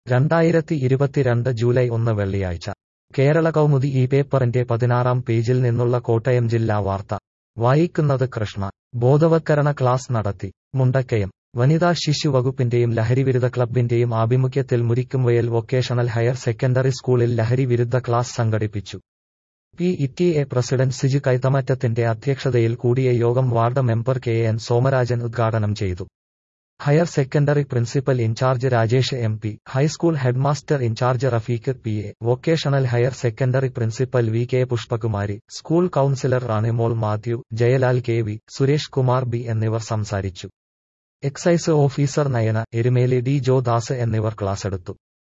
രണ്ടായിരത്തി ഇരുപത്തിരണ്ട് ജൂലൈ ഒന്ന് വെള്ളിയാഴ്ച കേരള കൗമുദി ഈ പേപ്പറിന്റെ പതിനാറാം പേജിൽ നിന്നുള്ള കോട്ടയം ജില്ലാ വാർത്ത വായിക്കുന്നത് കൃഷ്ണ ബോധവത്കരണ ക്ലാസ് നടത്തി മുണ്ടക്കയം വനിതാ ശിശു വകുപ്പിന്റെയും ലഹരിവിരുദ്ധ ക്ലബിന്റെയും ആഭിമുഖ്യത്തിൽ മുരിക്കുംവയൽ വൊക്കേഷണൽ ഹയർ സെക്കൻഡറി സ്കൂളിൽ ലഹരിവിരുദ്ധ ക്ലാസ് സംഘടിപ്പിച്ചു P E A president Siju കൈത്തമറ്റത്തിന്റെ അധ്യക്ഷതയിൽ കൂടിയ യോഗം ward member K N Somarajan ഉദ്ഘാടനം ചെയ്തു higher secondary principal in charge Rajesh M P high school headmaster in charge Rafeeq P A vocational higher secondary principal V K Pushpakumari school counsellor Ranimol Mathew Jayalal K V Suresh Kumar B എന്നിവർ സംസാരിച്ചു excise officer Nayana Erumeli D Jo Das എന്നിവർ ക്ലാസെടുത്തു